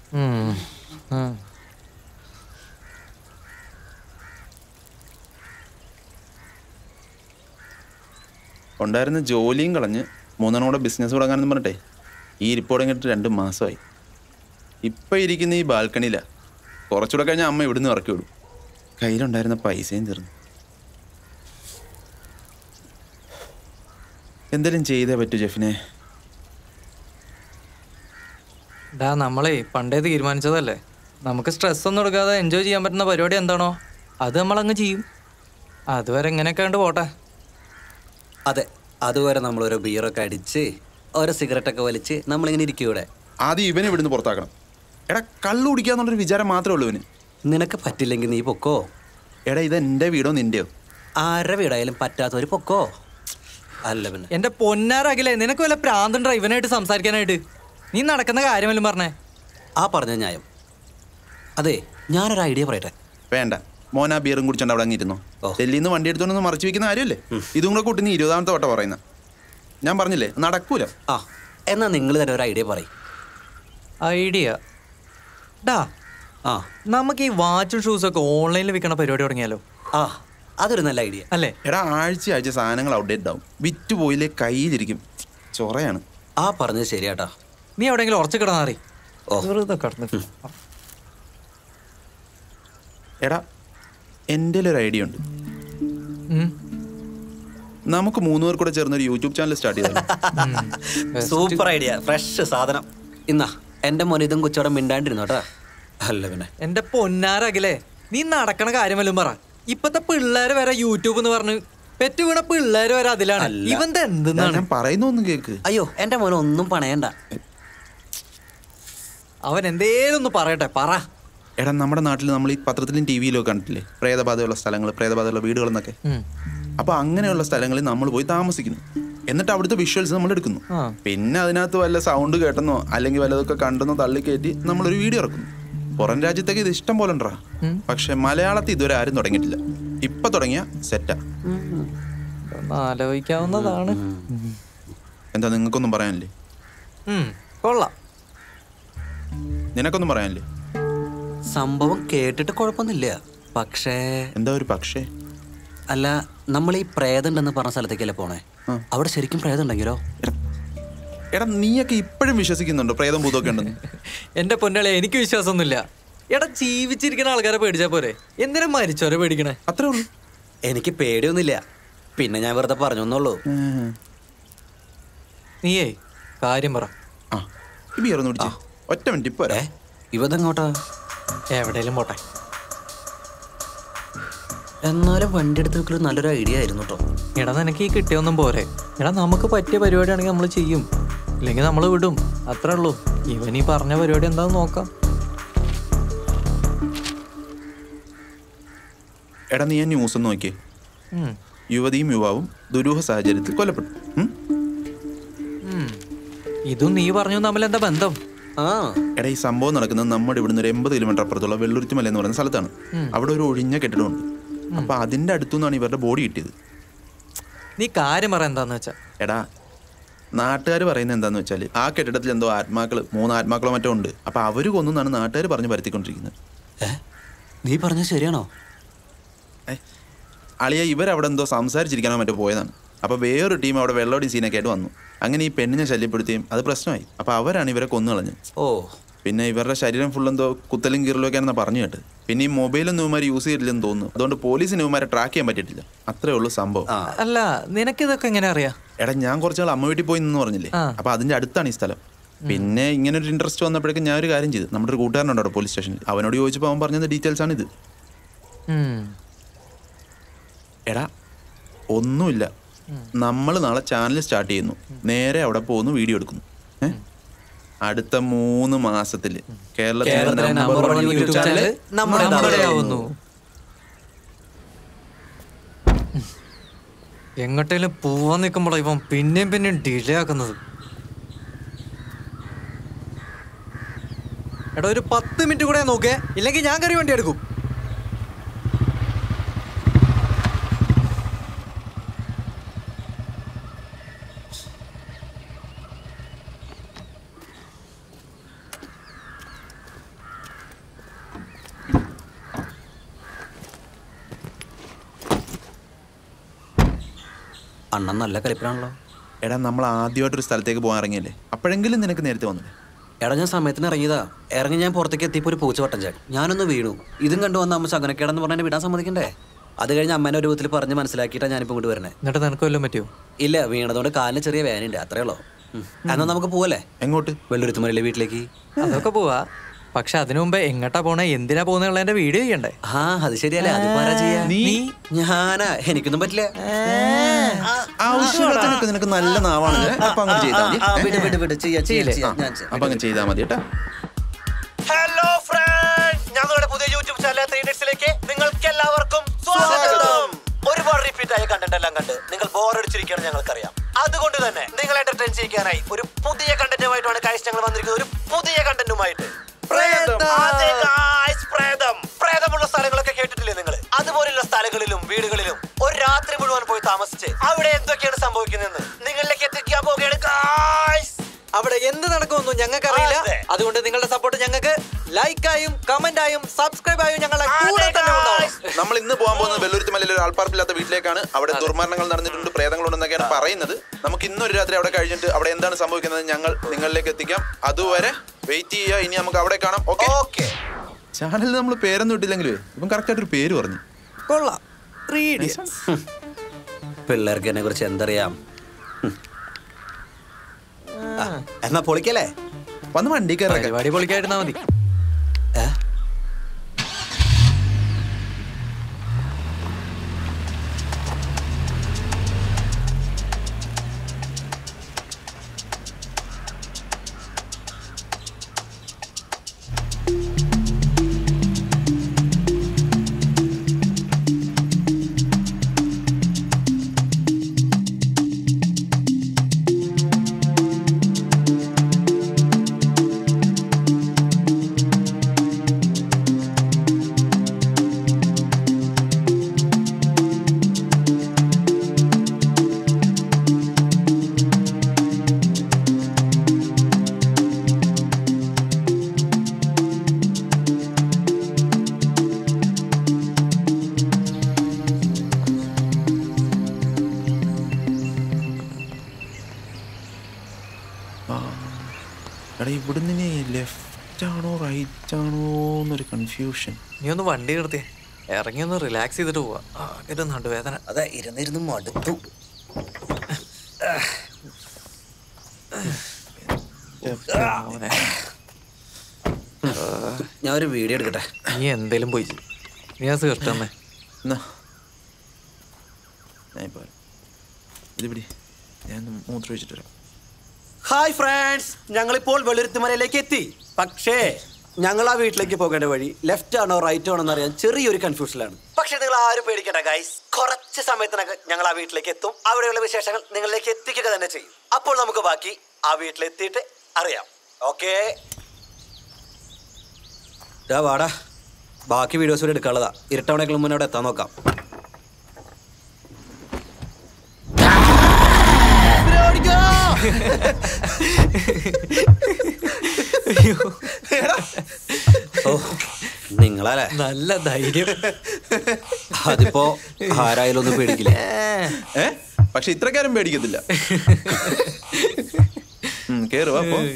ഉം. ഉം. ഉണ്ടായിരുന്ന ജോലിയും കളഞ്ഞ് മൂന്നെണ്ണം കൂടെ ബിസിനസ് തുടങ്ങാനെന്ന് പറഞ്ഞിട്ടേ ഈ ഇരിപ്പ് തുടങ്ങിയിട്ട് രണ്ട് മാസമായി ഇപ്പം ഇരിക്കുന്ന ഈ ബാൽക്കണിയിലാണ് കുറച്ചുകൂടെ കഴിഞ്ഞാൽ അമ്മ ഇവിടുന്ന് ഇറക്കി വിടും കയ്യിലുണ്ടായിരുന്ന പൈസയും തീർന്നു എന്തെങ്കിലും ചെയ്തേ പറ്റൂ ജെഫിനെ ഡാ നമ്മളേ പണ്ടേ തീരുമാനിച്ചതല്ലേ നമുക്ക് സ്ട്രെസ് ഒന്നും എടുക്കാതെ എൻജോയ് ചെയ്യാൻ പറ്റുന്ന പരിപാടി എന്താണോ അത് നമ്മളങ്ങ് ചെയ്യും അതുവരെ എങ്ങനെയൊക്കെ കണ്ട് പോട്ടെ അതെ അതുവരെ നമ്മൾ ഓരോ ബിയറൊക്കെ അടിച്ച് ഓരോ സിഗരറ്റൊക്കെ വലിച്ച് നമ്മളിങ്ങനെ ഇരിക്കും ഇവിടെ ആദ്യം ഇവനെ ഇവിടുന്ന് പുറത്താക്കണം എടാ കള്ളു കുടിക്കാന്നുള്ളൊരു വിചാരം മാത്രമേ ഉള്ളൂ ഇവന് നിനക്ക് പറ്റില്ലെങ്കിൽ നീ പൊക്കോ എടാ ഇത് എൻ്റെ വീടോ നിൻ്റെയോ ആരുടെ വീടായാലും പറ്റാത്തവര് പൊക്കോ അല്ല പിന്നെ എന്റെ പൊന്നാറാകില്ലേ നിനക്ക് വല്ല പ്രാന്തൻ ഡ്രൈവനായിട്ട് സംസാരിക്കാനായിട്ട് നീ നടക്കുന്ന കാര്യമല്ലോ പറഞ്ഞേ ആ പറഞ്ഞ ന്യായം അതെ ഞാനൊരു ഐഡിയ പറയട്ടെ വേണ്ട മോൻ ആ ബിയറും കുടിച്ചോണ്ട് അവിടെ അങ്ങിരുന്നോ ഓ. ഡൽഹിയിൽ നിന്ന് വണ്ടി എടുത്തോണ്ട് മറച്ചു വെക്കുന്ന കാര്യമല്ലേ ഇതും കൂടെ കൂട്ടി നീ ഇരുപതാമത്തെ വട്ടം പറയുന്ന ഞാൻ പറഞ്ഞില്ലേ നടക്കൂല ആ എന്നാ നിങ്ങൾ തന്നെ ഒരു ഐഡിയ പറയും ഐഡിയ ഡാ ആ നമുക്ക് ഈ വാച്ചും ഷൂസും ഒക്കെ ഓൺലൈനിൽ വിൽക്കണ പരിപാടി തുടങ്ങിയാലോ ആ അതൊരു നല്ല ഐഡിയ അല്ലേ എടാ ആഴ്ച ആഴ്ച സാധനങ്ങൾ ഔട്ട്ഡേറ്റ് ആവും വിറ്റ് പോയില്ലേ കയ്യിലിരിക്കും ചൊറയാണ് ആ പറഞ്ഞത് ശരിയാട്ടാ നീ എവിടെയെങ്കിലും ഉറച്ചു കിടന്നാറി ഓ. വെറുതെ കിടന്ന് എടാ എൻ്റെ ഒരു ഐഡിയ ഉണ്ട് ഉം. നമുക്ക് മൂന്ന് പേർ കൂടെ ചേർന്ന് ഒരു യൂട്യൂബ് ചാനൽ സ്റ്റാർട്ട് ചെയ്താലോ സൂപ്പർ ഐഡിയ ഫ്രഷ് സാധനം ഇന്നാ എന്റെ മോൻ ഇതും കൊച്ചോടെ മിണ്ടാണ്ടിരുന്നു കേട്ടാ അല്ല പിന്നെ എന്റെ പൊന്നാരകിലേ നീ നടക്കണ കാര്യമല്ലും പറ ഇപ്പത്തെ പിള്ളേര് വരെ യൂട്യൂബ് എന്ന് പറഞ്ഞ് പെറ്റു വീണ പിള്ളേര് വരെ അതിലാണ് അല്ല. ഇവന്റെ എന്തെന്നാണ് ഞാൻ പറയുന്ന ഒന്ന് കേക്ക് അയ്യോ എന്റെ മോൻ ഒന്നും പണയണ്ട അവൻ എന്തേലും ഒന്ന് പറയട്ടെ പറ എടാ നമ്മുടെ നാട്ടിൽ നമ്മൾ ഈ പത്രത്തിലും ടി വിയിലും ഒക്കെ കണ്ടിട്ടില്ലേ പ്രേതബാധയുള്ള സ്ഥലങ്ങൾ പ്രേതബാധയുള്ള വീടുകളെന്നൊക്കെ ഉം. അപ്പൊ അങ്ങനെയുള്ള സ്ഥലങ്ങളിൽ നമ്മൾ പോയി താമസിക്കുന്നു എന്നിട്ട് അവിടുത്തെ വിഷ്വൽസ് നമ്മൾ എടുക്കുന്നു ആ. പിന്നെ അതിനകത്ത് വല്ല സൗണ്ട് കേട്ടെന്നോ അല്ലെങ്കിൽ വല്ലതൊക്കെ കണ്ടെന്നോ തള്ളി കയറ്റി നമ്മളൊരു വീഡിയോ ഇറക്കുന്നു പുറം രാജ്യത്തൊക്കെ ഇത് ഇഷ്ടം പോലെ ഉണ്ടാ പക്ഷെ മലയാളത്തിൽ ഇതുവരെ ആരും തുടങ്ങിയിട്ടില്ല ഇപ്പൊ തുടങ്ങിയ സെറ്റാ ഒന്ന് ആലോചിക്കാവുന്നതാണ് എന്താ നിങ്ങൾക്കൊന്നും പറയാനില്ലേ ഉം, കൊള്ളാം നിനക്കൊന്നും പറയാനില്ലേ സംഭവം കേട്ടിട്ട് കുഴപ്പമൊന്നുമില്ല പക്ഷേ എന്താ ഒരു പക്ഷേ അല്ല നമ്മൾ ഈ പ്രേതമുണ്ടെന്ന് പറഞ്ഞ സ്ഥലത്തേക്കല്ലേ പോണേ ആ. അവിടെ ശരിക്കും പ്രേതം ഉണ്ടെങ്കിലോ എടാ എടാ നീയൊക്കെ ഇപ്പോഴും വിശ്വസിക്കുന്നുണ്ടോ പ്രേതം ഭൂതമൊക്കെ ഉണ്ടെന്ന് എന്റെ പൊന്നാളെ എനിക്ക് വിശ്വാസമൊന്നുമില്ല എടാ ജീവിച്ചിരിക്കുന്ന ആൾക്കാരെ പേടിച്ചാ പോരെ എന്തിനാ മരിച്ചോരെ പേടിക്കണേ അത്രേ ഉള്ളൂ എനിക്ക് പേടിയൊന്നുമില്ല പിന്നെ ഞാൻ വെറുതെ പറഞ്ഞു എന്നുള്ളൂ ഉം. നീയേ കാര്യം പറ ആ ഈ ബിയർ ഒന്ന് പിടിച്ചേ ഒറ്റ മിനിറ്റ് ഇപ്പൊ ഏ ഇവതെങ്ങോട്ടാ എവിടെയെങ്കിലും പോട്ടെ എന്നാലും വണ്ടി എടുത്ത് വെക്കൽ നല്ലൊരു ഐഡിയ ആയിരുന്നു കേട്ടോ എടാ നിനക്ക് ഈ കിട്ടിയൊന്നും പോരെ എടാ നമുക്ക് പറ്റിയ പരിപാടിയാണെങ്കിൽ നമ്മൾ ചെയ്യും ഇല്ലെങ്കിൽ നമ്മൾ വിടും അത്രേ ഉള്ളൂ ഇവൻ ഈ പറഞ്ഞ പരിപാടി എന്താന്ന് നോക്കാം എടാ നീ ആ ന്യൂസ് ഒന്ന് നോക്കിയേ ഉം. യുവതിയും യുവാവും ദുരൂഹ സാഹചര്യത്തിൽ കൊല്ലപ്പെട്ടു ഉം? ഉം. ഇതും നീ പറഞ്ഞു തമ്മിൽ എന്താ ബന്ധം ആ എടാ ഈ സംഭവം നടക്കുന്നത് നമ്മുടെ ഇവിടുന്ന് ഒരു എൺപത് കിലോമീറ്റർ അപ്പുറത്തുള്ള വെള്ളുരുത്തിമല എന്ന് പറയുന്ന സ്ഥലത്താണ് അവിടെ ഒരു ഒഴിഞ്ഞ കെട്ടിടമുണ്ട് അപ്പൊ അതിന്റെ അടുത്തുനിന്നാണ് ഇവരുടെ ബോഡി കിട്ടിയത് നീ കാര്യം പറ എന്താന്ന് വെച്ചാ എടാ നാട്ടുകാർ പറയുന്നത് എന്താന്ന് വെച്ചാൽ ആ കെട്ടിടത്തിൽ എന്തോ ആത്മാക്കൾ മൂന്ന് ആത്മാക്കളോ മറ്റോ ഉണ്ട് അപ്പൊ അവര് കൊന്നാണ് നാട്ടുകാർ പറഞ്ഞ് പരത്തിക്കൊണ്ടിരിക്കുന്നത് ഏ നീ പറഞ്ഞത് ശരിയാണോ ഏ, അളിയ ഇവരവിടെ എന്തോ സംസാരിച്ചിരിക്കാനോ മറ്റോ പോയതാണ് അപ്പൊ വേറൊരു ടീം അവിടെ വെള്ളോടി സീനൊക്കെ ആയിട്ട് വന്നു അങ്ങനെ ഈ പെണ്ണിനെ ശല്യപ്പെടുത്തിയും അത് പ്രശ്നമായി അപ്പൊ അവരാണ് ഇവരെ കൊന്നു കളഞ്ഞത് ഓ പിന്നെ ഇവരുടെ ശരീരം ഫുൾ എന്തോ കുത്തലും കീറലൊക്കെയാണെന്ന് പറഞ്ഞു കേട്ട് പിന്നെ ഈ മൊബൈലൊന്നും ഇവന്മാർ യൂസ് ചെയ്തില്ലെന്ന് തോന്നുന്നു അതുകൊണ്ട് പോലീസിന് ഇവന്മാരെ ട്രാക്ക് ചെയ്യാൻ പറ്റിയിട്ടില്ല അത്രേ ഉള്ളൂ സംഭവം ആ അല്ല നിനക്കിതൊക്കെ എങ്ങനെ അറിയാം എടാ ഞാൻ കുറച്ച് നാൾ അമ്മ വീട്ടിൽ പോയി എന്ന് പറഞ്ഞില്ലേ ആ. അപ്പൊ അതിന്റെ അടുത്താണ് ഈ സ്ഥലം പിന്നെ ഇങ്ങനെ ഒരു ഇൻട്രസ്റ്റ് വന്നപ്പോഴേക്കും ഞാൻ ഒരു കാര്യം ചെയ്തു നമ്മുടെ ഒരു കൂട്ടുകാരനുണ്ട് അവിടെ പോലീസ് സ്റ്റേഷനിൽ അവനോട് ചോദിച്ചപ്പോൾ അവൻ പറഞ്ഞത് ഡീറ്റെയിൽസ് ആണ് ഇത് ഉം. എടാ ഒന്നുമില്ല നമ്മൾ നാളെ ചാനൽ സ്റ്റാർട്ട് ചെയ്യുന്നു നേരെ അവിടെ പോകുന്നു വീഡിയോ എടുക്കുന്നു ഏ? അടുത്ത മൂന്ന് മാസത്തിൽ കേരളത്തിലെ കേരളത്തിലെ നമ്പർ വൺ യൂട്യൂബ് ചാനൽ നമ്മുടെയാവുന്നു എങ്ങോട്ടേലും പോവാൻ നിൽക്കുമ്പോഴാണ് ഇവൻ പിന്നെയും പിന്നെയും ഡിലേ ആക്കുന്നത് എടാ ഒരു പത്ത് മിനിറ്റ് കൂടെ നോക്കേ ഇല്ലെങ്കിൽ ഞാൻ കയറി വണ്ടി എടുക്കും അണ്ണൻ നല്ല കളിപ്പിലാണല്ലോ എടാ നമ്മൾ ആദ്യമായിട്ടൊരു സ്ഥലത്തേക്ക് പോകാൻ ഇറങ്ങിയല്ലേ അപ്പോഴെങ്കിലും നിനക്ക് നേരത്തെ വന്നില്ലേ എടാ ഞാൻ സമയത്തിന് ഇറങ്ങിയതാ ഇറങ്ങി ഞാൻ പുറത്തേക്ക് എത്തിയപ്പോൾ ഒരു പൂച്ച വട്ടം ചാടി ഞാനൊന്ന് വീണു ഇതും കണ്ടു വന്ന അമ്മ ശകനക്കേടെന്ന് പറഞ്ഞാൽ വിടാൻ സമ്മതിക്കണ്ടേ അത് കഴിഞ്ഞ് അമ്മേനെ ഒരു വിധത്തിൽ പറഞ്ഞ് മനസ്സിലാക്കിയിട്ടാണ് ഞാനിപ്പോൾ ഇങ്ങോട്ട് വരണേ എന്നിട്ട് നിനക്ക് വല്ലതും പറ്റുമോ ഇല്ല വീണതുകൊണ്ട് കാലിന് ചെറിയ വേനുണ്ട് അത്രേ ഉള്ളൂ ഉം. എന്നാ നമുക്ക് പോവല്ലേ എങ്ങോട്ട് വെള്ളുരുത്തുമലയിലെ വീട്ടിലേക്ക് അതൊക്കെ പോവാ പക്ഷെ അതിനു മുമ്പ് എങ്ങട്ടാ പോണേ എന്തിനാ പോകുന്നുള്ള വീഡിയോ ചെയ്യണ്ടേ ആ അത് ശരിയല്ലേ അത് പറ ചെയ്യാ ഞാനാ എനിക്കൊന്നും പറ്റില്ല ആവശ്യമില്ലാത്തതിനൊക്കെ നിനക്ക് നല്ല നാവാണ് അപ്പൊ അങ്ങനെ ചെയ്താൽ മതി ആ, വിട്, വിട്, വിട്. ചെയ്യാം, ചെയ്യാം, ചെയ്യാം. ഞാൻ ചെയ്യാം. അപ്പൊ അങ്ങനെ ചെയ്താൽ മതി കേട്ടാ ഹലോ ഫ്രണ്ട്സ് ഞങ്ങളുടെ പുതിയ യൂട്യൂബ് ചാനൽ ത്രീ ഡേറ്റ്സിലേക്ക് നിങ്ങൾക്ക് എല്ലാവർക്കും സ്വാഗതം ഒരുപാട് റിപ്പീറ്റ് ആയ കണ്ടന്റ് എല്ലാം കണ്ട് നിങ്ങൾ ബോറടിച്ചിരിക്കുകയാണ് ഞങ്ങൾക്കറിയാം അതുകൊണ്ട് തന്നെ നിങ്ങൾ എന്റർടൈൻ ചെയ്യിക്കാനായി ഒരു പുതിയ കണ്ടന്റുമായിട്ടാണ് കാഴ്ച ഞങ്ങൾ വന്നിരിക്കുന്നത് ഒരു പുതിയ കണ്ടന്റുമായിട്ട് അതെ guys, പ്രേതം പ്രേതമുള്ള സ്ഥലങ്ങളൊക്കെ കേട്ടിട്ടില്ലേ നിങ്ങൾ അതുപോലുള്ള സ്ഥലങ്ങളിലും വീടുകളിലും ഒരു രാത്രി മുഴുവൻ പോയി താമസിച്ച് അവിടെ എന്തൊക്കെയാണ് സംഭവിക്കുന്നതെന്ന് നിങ്ങളിലേക്ക് എത്തിക്കാൻ പോവുകയാണ് guys. അവിടെ എന്ത് നടക്കുമെന്നും ഞങ്ങൾക്ക് അറിയില്ല അതെ. അതുകൊണ്ട് നിങ്ങളുടെ സപ്പോർട്ട് ഞങ്ങൾക്ക് ലൈക്കായും കമന്റായും സബ്സ്ക്രൈബായും ഞങ്ങളെ കൂടെ അതെ, തന്നെ ഉണ്ടാവും guys. നമ്മൾ ഇന്ന് പോകാൻ പോകുന്നത് വെള്ളൂരുത്തി മലയിൽ ഒരു ആൾപ്പാർപ്പില്ലാത്ത വീട്ടിലേക്കാണ് അവിടെ ദുർമരണങ്ങൾ നടന്നിട്ടുണ്ട് പ്രേതങ്ങളുണ്ടെന്നൊക്കെയാണ് പറയുന്നത് നമുക്ക് ഇന്നൊരു രാത്രി അവിടെ കഴിഞ്ഞിട്ട് അവിടെ എന്താണ് സംഭവിക്കുന്നത് ഞങ്ങൾ നിങ്ങളിലേക്ക് എത്തിക്കാം അതുവരെ വെയിറ്റ് ചെയ്യുക ഇനി നമുക്ക് അവിടെ കാണാം ഓക്കെ Okay. ചാനലിൽ നമ്മൾ പേരൊന്നും ഇട്ടില്ലെങ്കിലും ഇപ്പം കറക്റ്റ് ആയിട്ടൊരു പേര് പറഞ്ഞു കൊള്ളാം ത്രീ പിള്ളേർക്ക് എന്നെ കുറിച്ച് എന്തറിയാം ഹും. ആ, എന്നാ പൊളിക്കല്ലേ വന്ന് വണ്ടി കയറാം പരിപാടി പൊളിക്കായിരുന്നാ മതി ഏ? എടാ ഇവിടുന്ന് ലെഫ്റ്റ് ആണോ റൈറ്റ് ആണോ എന്നൊരു കൺഫ്യൂഷൻ നീ ഒന്ന് വണ്ടി നിർത്തിയേ ഇറങ്ങി ഒന്ന് റിലാക്സ് ചെയ്തിട്ട് പോവാ ആകെ ഒരു നടുവേദന അതെ ഇരുന്നിരുന്ന് മടുത്തു ഞാൻ ഒരു വീഡിയോ എടുക്കട്ടെ നീ എന്തേലും പോയി ചെയ്യ്. നീ ആ സീർട്ട് തന്നെ എന്നാ ഞാൻ ഇപ്പോൾ ഇത് പിടി ഞാൻ ഒന്ന് മൂത്രം ഒഴിച്ചിട്ട് വരാം ഹായ് ഫ്രണ്ട്സ് ഞങ്ങളിപ്പോൾ വെളുരുത്തുമലയിലേക്ക് എത്തി പക്ഷേ ഞങ്ങൾ ആ വീട്ടിലേക്ക് പോകേണ്ട വഴി ലെഫ്റ്റ് ആണോ റൈറ്റ് ആണോ എന്നറിയാൻ ചെറിയൊരു കൺഫ്യൂഷനിലാണ് പക്ഷേ നിങ്ങൾ ആരും പേടിക്കേണ്ട ഗൈസ് കുറച്ച് സമയത്തിനകം ഞങ്ങൾ ആ വീട്ടിലേക്ക് എത്തും അവിടെയുള്ള വിശേഷങ്ങൾ നിങ്ങളിലേക്ക് എത്തിക്കുക തന്നെ ചെയ്യും അപ്പോൾ നമുക്ക് ബാക്കി ആ വീട്ടിലെത്തിയിട്ട് അറിയാം ഓക്കെ വാടാ ബാക്കി വീഡിയോസ് കൂടി എടുക്കാനുള്ളതാ ഇരട്ടവണേക്കാളും മുന്നേ അവിടെ എത്താൻ നോക്കാം ഓ നിങ്ങളല്ലേ നല്ല ധൈര്യം അതിപ്പോ ആരായാലും ഒന്നും പേടിക്കില്ല ഏ പക്ഷെ ഇത്രക്കാരും പേടിക്കത്തില്ല ഉം, കേറ് വാ പോ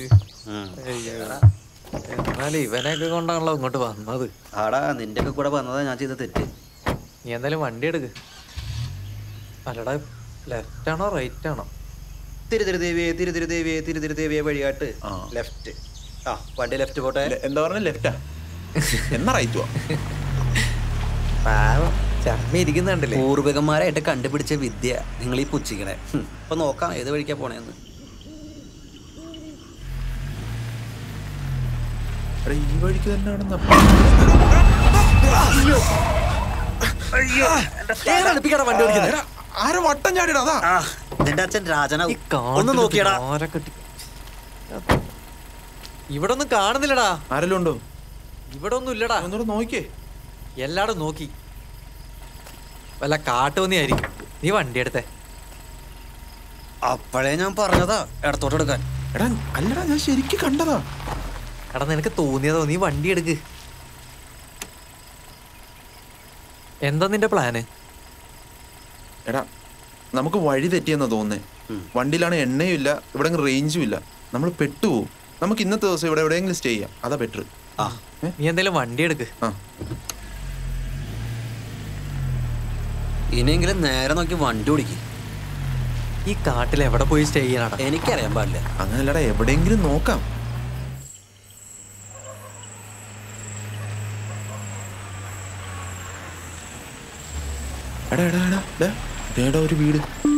എന്നാലും ഇവനെയൊക്കെ കൊണ്ടാണല്ലോ ഇങ്ങോട്ട് വന്നത് ആടാ നിന്റെ ഒക്കെ കൂടെ വന്നതാ ഞാൻ ചെയ്ത തെറ്റ് നീ എന്തായാലും വണ്ടി എടുക്ക് അല്ലടാ ലെഫ്റ്റ് ആണോ റൈറ്റ് ആണോ തിരുതിരുദേവിയെ തിരുതിരുദേവിയെ തിരുതിരുദേവിയെ വഴിയാട്ട് ആ. ലെഫ്റ്റ് ആ വണ്ടി ലെഫ്റ്റ് പോട്ടെ ലെ- എന്താ പറഞ്ഞ ലെഫ്റ്റാ എന്നാ റൈറ്റ് വാ പാവം ചമ്മി ഇരിക്കുന്നുണ്ടല്ലേ പൂർവികന്മാരായിട്ട് കണ്ടുപിടിച്ച വിദ്യ നിങ്ങൾ ഈ പുച്ഛിക്കണേ ഹും, ഇപ്പൊ നോക്കാം ഏത് വഴിക്കാ പോണേന്ന് എടാ ഈ വഴിക്ക് തന്നെയാണെന്ന് വണ്ടി ഓടിക്കുന്നത് ആരോ വട്ടം ചാടിടാ അതാ ആ നിന്റെ അച്ഛൻ രാജന ഈ ഒന്ന് നോക്കിയടാ കാട്ടിൽ ഇവിടെ ഒന്നും കാണുന്നില്ലടാ ആരെല്ലാം ഉണ്ടോ ഇവിടെ ഒന്നും ഇല്ലടാ ഒന്നുകൂടെ നോക്കിയേ എല്ലാടും നോക്കി വല്ല കാട്ടുപന്നി ആയിരിക്കും നീ വണ്ടി എടുത്തേ അപ്പോഴേ ഞാൻ പറഞ്ഞതാ ഇടത്തോട്ട് എടുക്കാൻ എടാ അല്ലടാ ഞാൻ ശരിക്കും കണ്ടതാ എടാ നിനക്ക് തോന്നിയതോ നീ വണ്ടി എടുക്ക് എന്താ നിന്റെ പ്ലാന് എടാ നമുക്ക് വഴി തെറ്റിയെന്നാ തോന്നുന്നേ വണ്ടിയിലാണ് എണ്ണയും ഇല്ല ഇവിടെ റേഞ്ചും ഇല്ല നമ്മൾ പെട്ടുപോകും നമുക്ക് ഇന്നത്തെ ദിവസം ഇവിടെ എവിടെയെങ്കിലും സ്റ്റേ ചെയ്യാം അതാ ബെറ്റർ ആ നീ എന്തായാലും വണ്ടി എടുക്ക് ആ ഇനിയെങ്കിലും നേരെ നോക്കി വണ്ടി ഓടിക്കും ഈ കാട്ടിൽ എവിടെ പോയി സ്റ്റേ ചെയ്യാനാടാ എനിക്കറിയാൻ പാടില്ല അങ്ങനല്ലടാ എവിടെയെങ്കിലും നോക്കാം എടാ എടാ എടാ ഡാ, ദേടാ ഒരു വീട്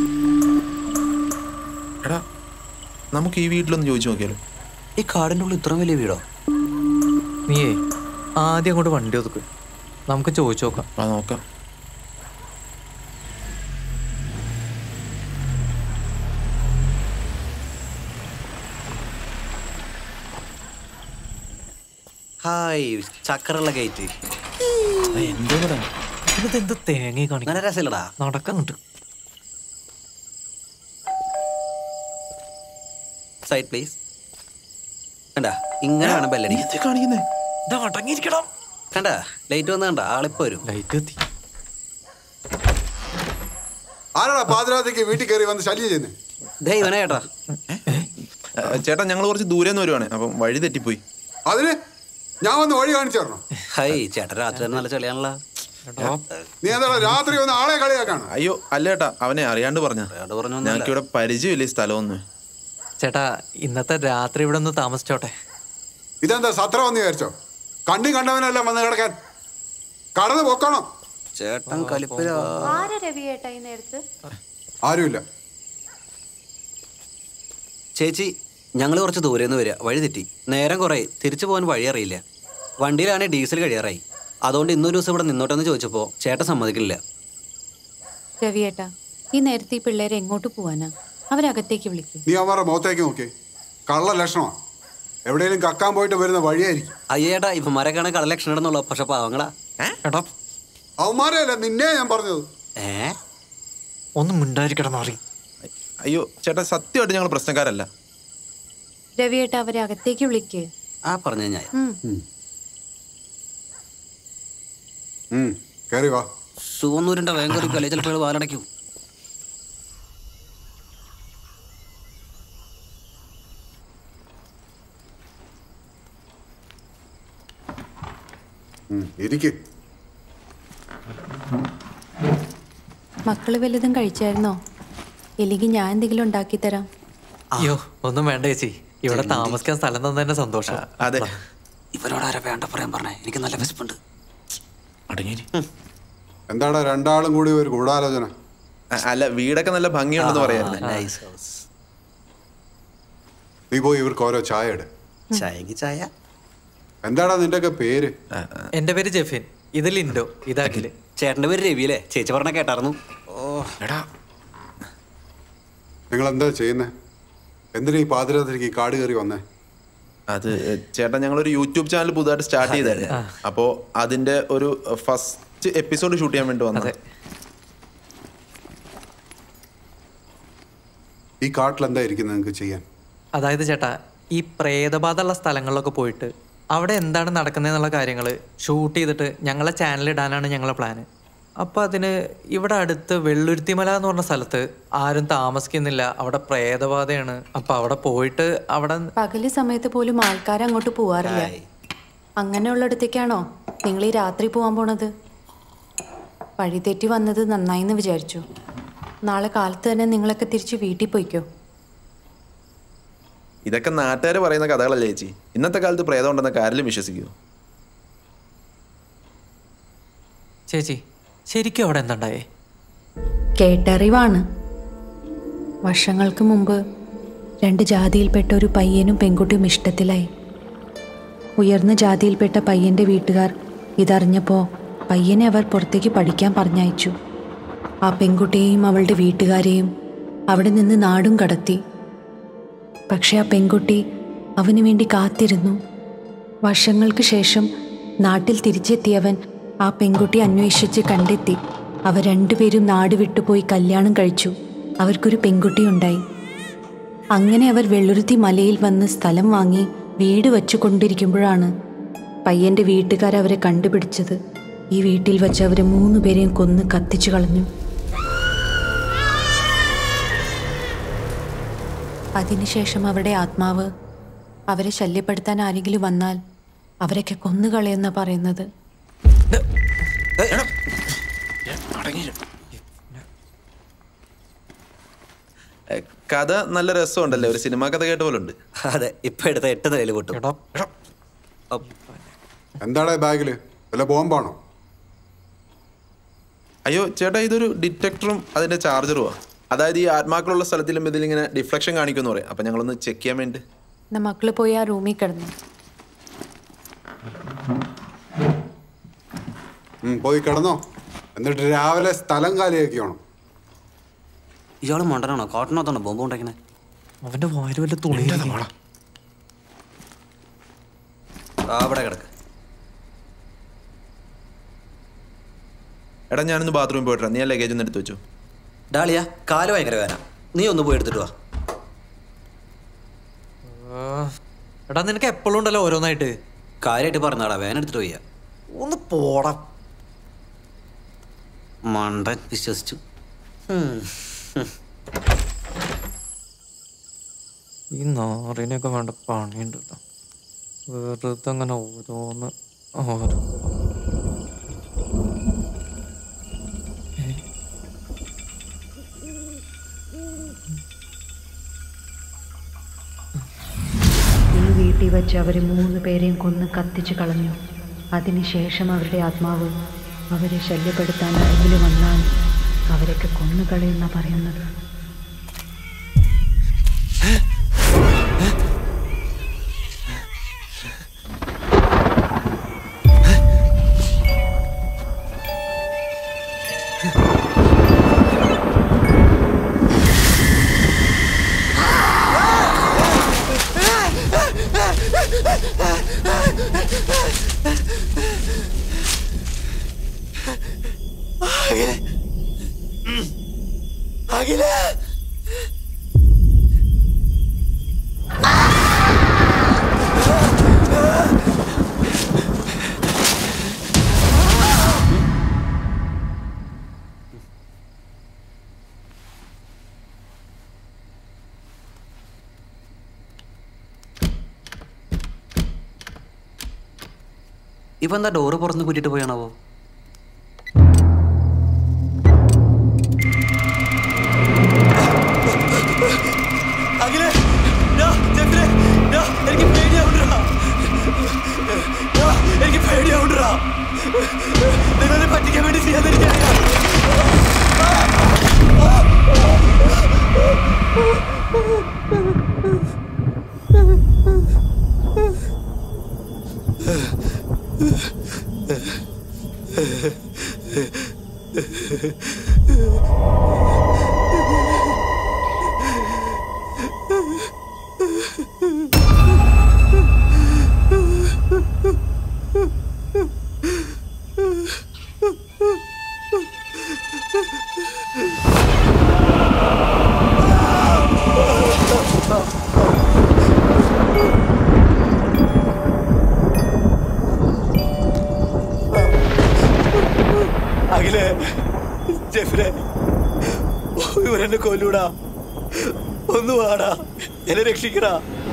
എടാ നമുക്ക് ഈ വീട്ടിലൊന്ന് ചോദിച്ചു നോക്കിയാലോ ഈ കാടിൻ്റെ ഉള്ളിൽ ഇത്ര വലിയ വീടോ നീയേ ആദ്യം അങ്ങോട്ട് വണ്ടി ഒതുക്ക് നമുക്ക് ചോദിച്ചു നോക്കാം ആ നോക്കാം ഹായ് ചക്കറുള്ള ഗേറ്റ് എന്തോടാ ഇത് എന്ത് തേങ്ങ കാണിക്കും അങ്ങനെ രസമില്ലടാ നടക്കാൻ കിട്ടും സൈഡ് പ്ലീസ് കണ്ട ഇങ്ങനെ വേണം ബെല്ലടി എന്താ കാണിക്കുന്നേ ഇതാ അടങ്ങിയിരിക്കണം കണ്ട ലൈറ്റ് വന്ന് കണ്ട ആളിപ്പോ വരും ലൈറ്റ് എത്തി ആരാടാ പാതിരാത്രിക്ക് വീട്ടിൽ കയറി വന്ന് ശല്യം ചെയ്യുന്നത് ദേ ഇവനെ ചേട്ടാ ആ, ചേട്ടാ ഞങ്ങൾ കുറച്ച് ദൂരെ നിന്ന് വരുവാണ് അപ്പം വഴി തെറ്റിപ്പോയി അതിന് ഞാൻ വന്ന് വഴി കാണിച്ചു തരണം ഹായ് ചേട്ടൻ രാത്രി തന്നെ നല്ല ചെളിയാണല്ലോ നീ എന്താ രാത്രി വന്ന് ആളെ കളിയാക്കാണ് അയ്യോ അല്ല ചേട്ടാ അവനെ അറിയാണ്ട് പറഞ്ഞ അറിയാണ്ട് പറഞ്ഞൊന്നുമല്ല. ഞങ്ങൾക്ക് ഇവിടെ പരിചയമില്ല ഈ സ്ഥലമൊന്നും ചേട്ടാ ഇന്നത്തെ രാത്രി ഇവിടെ ഒന്ന് താമസിച്ചോട്ടെ ഇതെന്താ സത്രം വന്ന് വിചാരിച്ചോ കണ്ണി കണ്ടവനെല്ലാം വന്ന് കിടക്കാൻ കടന്ന് പൊക്കണോ ചേട്ടൻ കലിപ്പിലാ ആരാ രവിയേട്ടാ ഈ നേരത്ത് ആരുമില്ല ചേച്ചി ഞങ്ങൾ കുറച്ച് ദൂരെ നിന്ന് വരിക വഴി തെറ്റി നേരം കുറേ തിരിച്ചു പോകാൻ വഴി അറിയില്ല വണ്ടിയിലാണെങ്കിൽ ഡീസൽ കഴിയാറായി അതുകൊണ്ട് ഇന്നൊരു ദിവസം ഇവിടെ നിന്നോട്ടെന്ന് ചോദിച്ചപ്പോൾ ചേട്ടൻ സമ്മതിക്കില്ല രവിയേട്ടാ ഈ നേരത്തെ ഈ പിള്ളേരെ എങ്ങോട്ട് പോവാനാ അവരകത്തേക്ക് വിളിക്കും നീ അവന്മാരുടെ മുഖത്തേക്ക് നോക്കി കള്ള ലക്ഷണമാണ് എവിടെയെങ്കിലും കക്കാൻ പോയിട്ട് വരുന്ന വഴിയായിരിക്കും അയ്യേട്ടാ ഇവന്മാരൊക്കെയാണ് കട ലക്ഷണം ഇടുന്നുള്ളൂ പക്ഷെ പാവങ്ങളാ എടാ അവന്മാരെ അല്ല നിന്നെ ഞാൻ പറഞ്ഞത് ഏ ഒന്ന് മിണ്ടായിരിക്കട മാറി അയ്യോ ചേട്ടാ സത്യമായിട്ട് ഞങ്ങൾ പ്രശ്നക്കാരല്ല രവിയേട്ടാ അവരെ അകത്തേക്ക് വിളിക്ക് ആ പറഞ്ഞു ഞാൻ ഉം. ഉം കയറി വാ സുവന്നൂരിന്റെ വേഗം കയറി കല്ലേ ചിലപ്പോൾ വാലടയ്ക്കും ഉം, ഇരിക്ക് മക്കള് വല്ലതും കഴിച്ചായിരുന്നോ എലിക്ക് ഞാൻ എന്തെങ്കിലും ഉണ്ടാക്കി തരാം അയ്യോ ഒന്നും വേണ്ട ചേച്ചി ഇവിടെ താമസിക്കാൻ സ്ഥലം തന്നെ സന്തോഷം അതെ ഇവരോട് ആരാ വേണ്ട പറയാൻ പറഞ്ഞേ എനിക്ക് നല്ല വിശപ്പുണ്ട് അടങ്ങി എന്താടാ രണ്ടാളും കൂടി ഒരു ഗൂഢാലോചന അല്ല വീടൊക്കെ നല്ല ഭംഗിയുണ്ടെന്ന് പറയായിരുന്നു നൈസ് ഹൗസ് നീ പോയി ഇവർക്ക് ഓരോ ചായ ഇട് ചായക്ക് ചായ എന്താടാ നിന്റെയൊക്കെ പേര് എന്റെ പേര് ജെഫിൻ ഇത് ലിൻഡോ ഇത് അഖില് ചേട്ടന്റെ പേര് രവി അല്ലേ ചേച്ചി പറഞ്ഞ കേട്ടായിരുന്നു ഓ എടാ നിങ്ങൾ എന്താ ചെയ്യുന്നേ എന്തിനാ ഈ പാതിരാത്രിക്ക് ഈ കാട് കയറി വന്നേ അത് ചേട്ടാ ഞങ്ങളൊരു യൂട്യൂബ് ചാനൽ പുതുതായിട്ട് സ്റ്റാർട്ട് ചെയ്തായിരുന്നു അപ്പോൾ അതിന്റെ ഒരു ഫസ്റ്റ് എപ്പിസോഡ് ഷൂട്ട് ചെയ്യാൻ വേണ്ടി വന്നത് അതെ ഈ കാട്ടിൽ എന്താ ഇരിക്കുന്നത് നിങ്ങൾക്ക് ചെയ്യാൻ അതായത് ചേട്ടാ ഈ പ്രേതബാധമുള്ള സ്ഥലങ്ങളിലൊക്കെ പോയിട്ട് അവിടെ എന്താണ് നടക്കുന്നതെന്നുള്ള കാര്യങ്ങൾ ഷൂട്ട് ചെയ്തിട്ട് ഞങ്ങളെ ചാനലിൽ ഇടാനാണ് ഞങ്ങളെ പ്ലാന് അപ്പം അതിന് ഇവിടെ അടുത്ത് വെള്ളുരുത്തിമല എന്ന് പറഞ്ഞ സ്ഥലത്ത് ആരും താമസിക്കുന്നില്ല അവിടെ പ്രേതബാധയാണ് അപ്പം അവിടെ പോയിട്ട് അവിടെ പകല് സമയത്ത് പോലും ആൾക്കാർ അങ്ങോട്ട് പോവാറില്ല അങ്ങനെയുള്ളിടത്തേക്കാണോ നിങ്ങൾ ഈ രാത്രി പോവാൻ പോണത് വഴി തെറ്റി വന്നത് നന്നായി എന്ന് വിചാരിച്ചു നാളെ കാലത്ത് തന്നെ നിങ്ങളൊക്കെ തിരിച്ച് വീട്ടിൽ പോയിക്കോ ഇതൊക്കെ നാട്ടുകാർ പറയുന്ന കഥകളല്ലേ ചേച്ചി ഇന്നത്തെ കാലത്ത് പ്രേതം ഉണ്ടെന്നൊക്കെ ആരെങ്കിലും വിശ്വസിക്കുമോ ചേച്ചി ശരിക്കും അവിടെ എന്തുണ്ടായേ കേട്ടറിവാണ് വർഷങ്ങൾക്ക് മുമ്പ് രണ്ട് ജാതിയിൽപ്പെട്ട ഒരു പയ്യനും പെൺകുട്ടിയും ഇഷ്ടത്തിലായി ഉയർന്ന ജാതിയിൽപ്പെട്ട പയ്യൻ്റെ വീട്ടുകാർ ഇതറിഞ്ഞപ്പോൾ പയ്യനെ അവർ പുറത്തേക്ക് പഠിക്കാൻ പറഞ്ഞയച്ചു ആ പെൺകുട്ടിയെയും അവളുടെ വീട്ടുകാരെയും അവിടെ നിന്ന് നാടും കടത്തി പക്ഷെ ആ പെൺകുട്ടി അവന് വേണ്ടി കാത്തിരുന്നു വർഷങ്ങൾക്ക് ശേഷം നാട്ടിൽ തിരിച്ചെത്തിയവൻ ആ പെൺകുട്ടി അന്വേഷിച്ച് കണ്ടെത്തി അവർ രണ്ടുപേരും നാട് വിട്ടുപോയി കല്യാണം കഴിച്ചു അവർക്കൊരു പെൺകുട്ടിയുണ്ടായി അങ്ങനെ അവർ വെള്ളുരുത്തി മലയിൽ വന്ന് സ്ഥലം വാങ്ങി വീട് വച്ചു കൊണ്ടിരിക്കുമ്പോഴാണ് പയ്യൻ്റെ വീട്ടുകാർ അവരെ കണ്ടുപിടിച്ചത് ഈ വീട്ടിൽ വച്ച് അവരെ മൂന്ന് പേരെയും കൊന്ന് കത്തിച്ചു കളഞ്ഞു അതിനുശേഷം അവരുടെ ആത്മാവ് അവരെ ശല്യപ്പെടുത്താൻ ആരെങ്കിലും വന്നാൽ അവരൊക്കെ കൊന്നുകളയെന്ന പറയുന്നത് ഏ, കഥ നല്ല രസമുണ്ടല്ലേ ഒരു സിനിമാ കഥ കേട്ട പോലെ ഉണ്ട് അതെ ഇപ്പൊ എടുത്ത എട്ട് നിലയിൽ പൊട്ടും എടാ എന്താടാ ബാഗില് വല്ല ബോംബാണോ അയ്യോ ചേട്ടാ ഇതൊരു ഡിറ്റക്ടറും അതിന്റെ ചാർജറുമാ അതായത് ഈ ആത്മാക്കളുള്ള സ്ഥലത്തിലും ഇതിലിങ്ങനെ ഡിഫ്ലക്ഷൻ കാണിക്കുമെന്ന് പറയും അപ്പൊ ഞങ്ങളൊന്ന് ചെക്ക് ചെയ്യാൻ വേണ്ടി എന്നാ മക്കള് പോയി ആ റൂമിൽ കിടന്നു ഉം, പോയി കിടന്നോ എന്നിട്ട് രാവിലെ സ്ഥലം കാലിയാക്കിയോണം ഇയാള് മണ്ടനാണോ കോട്ടനകത്താണോ ബോംബ് ഉണ്ടാക്കണേ അവന്റെ വാര് വല്ല തുണി അവിടെ കിടക്ക് എടാ ഞാനൊന്ന് ബാത്റൂമിൽ പോയിട്ടാ നീ ആ ലഗേജ് ഒന്ന് എടുത്ത് വെച്ചു ഡാളിയ കാല് ഭയങ്കര വേന നീ ഒന്ന് പോയി എടുത്തിട്ട് വാ എടാ നിനക്ക് എപ്പോഴും ഉണ്ടല്ലോ ഓരോന്നായിട്ട് കാര്യമായിട്ട് പറഞ്ഞാടാ വേന എടുത്തിട്ട് വയ്യ ഒന്ന് പോടാ മണ്ടൻ വിശ്വസിച്ചു ഉം. ഈ നാറിനൊക്കെ വേണ്ട പണിയുണ്ട് കേട്ടോ വെറുതെ അങ്ങനെ ഓരോന്ന് ഓരോ ഈ വീട്ടിൽ വെച്ച് അവർ മൂന്ന് പേരെയും കൊന്ന് കത്തിച്ചു കളഞ്ഞു അതിനുശേഷം അവരുടെ ആത്മാവ് അവരെ ശല്യപ്പെടുത്താൻ ആരെങ്കിലും വന്നാൽ അവരൊക്കെ കൊന്നുകളയെന്ന പറയുന്നത് ഇപ്പൊ എന്താ ഡോറ് പുറന്ന് കൂട്ടിട്ട് പോയാണാവോ അഖിലേ ഡാ, ജെഫ്രെ, ഡാ, എനിക്ക് പേടിയാവുണ്ടെടാ. ഡാ, എനിക്ക് പേടിയാവുണ്ടെടാ. നിങ്ങളെ പറ്റിക്കാൻ വേണ്ടി ചെയ്യാതിരിക്കാനാ അഖിലേ ജെഫ്രെ ഇവരെന്നെ കൊല്ലൂടാ ഒന്ന് വാടാ എന്നെ രക്ഷിക്കടാ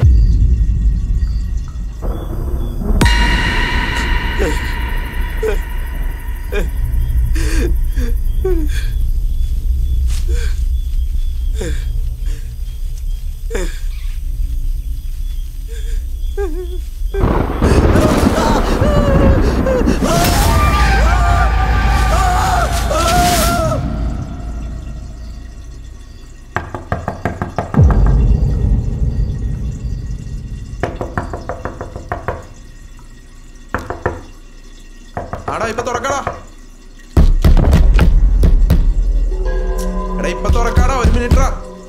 ആടാ ഇപ്പൊ തുറക്കാടാ എടാ ഇപ്പൊ തുറക്കാടാ ഒരു മിനിറ്റാ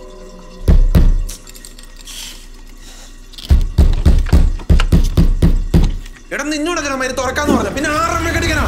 എടാ നിന്നോട് മരി തുറക്കാന്ന് പറഞ്ഞ പിന്നെ ആറെണ്ണം കടിക്കണ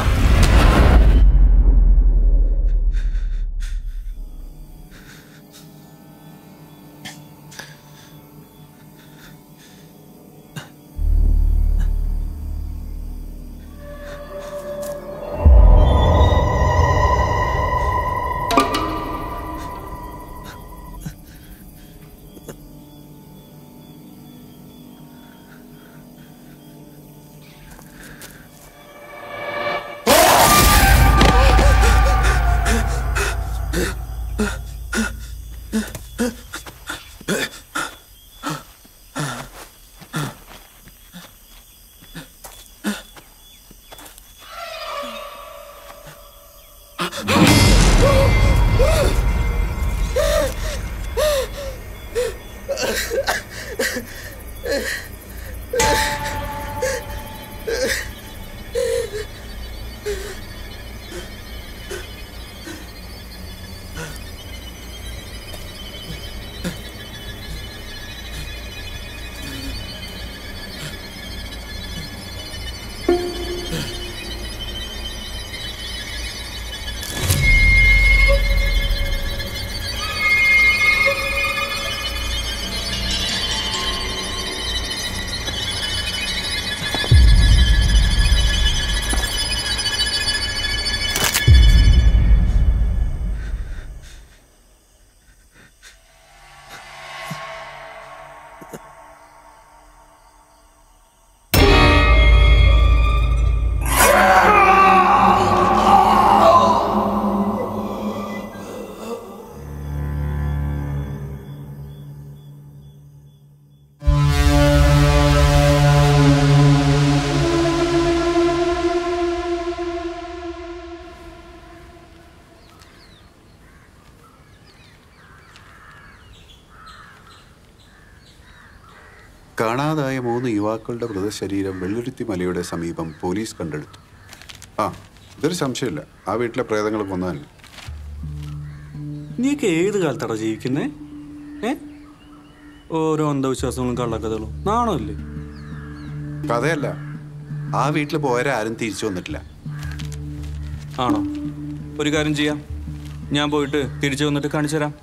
കാണാതായ മൂന്ന് യുവാക്കളുടെ മൃതശരീരം വെള്ളുരുത്തി മലയുടെ സമീപം പോലീസ് കണ്ടെടുത്തു ആ ഇതൊരു സംശയമില്ല ആ വീട്ടിലെ പ്രേതങ്ങൾ കൊന്നു തന്നെ നീക്ക് ഏത് കാലത്താടാ ജീവിക്കുന്നേ ഏ ഓരോ അന്ധവിശ്വാസങ്ങളും കള്ളക്കഥകളും നാണമില്ലേ കഥയല്ല ആ വീട്ടിൽ പോയവരാരും തിരിച്ചു വന്നിട്ടില്ല ആണോ ഒരു കാര്യം ചെയ്യാം ഞാൻ പോയിട്ട് തിരിച്ചു വന്നിട്ട് കാണിച്ചു തരാം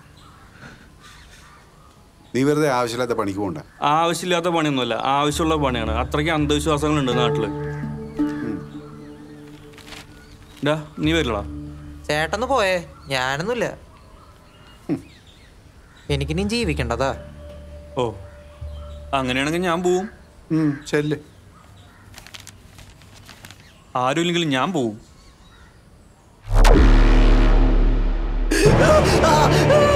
നീ വെറുതെ ആവശ്യമില്ലാത്ത പണിക്ക് പോണ്ട ആവശ്യമില്ലാത്ത പണിയൊന്നുമല്ല ആവശ്യമുള്ള പണിയാണ് അത്രയ്ക്ക് അന്ധവിശ്വാസങ്ങളുണ്ട് നാട്ടില് ഡാ നീ വരില്ലടാ ചേട്ടന്ന് പോയേ ഞാനൊന്നുമില്ല എനിക്കിനിയും ജീവിക്കണ്ടതാ ഓ അങ്ങനെയാണെങ്കിൽ ഞാൻ പോവും ഉം, ചെല്ല് ആരുമില്ലെങ്കിലും ഞാൻ പോവും ആ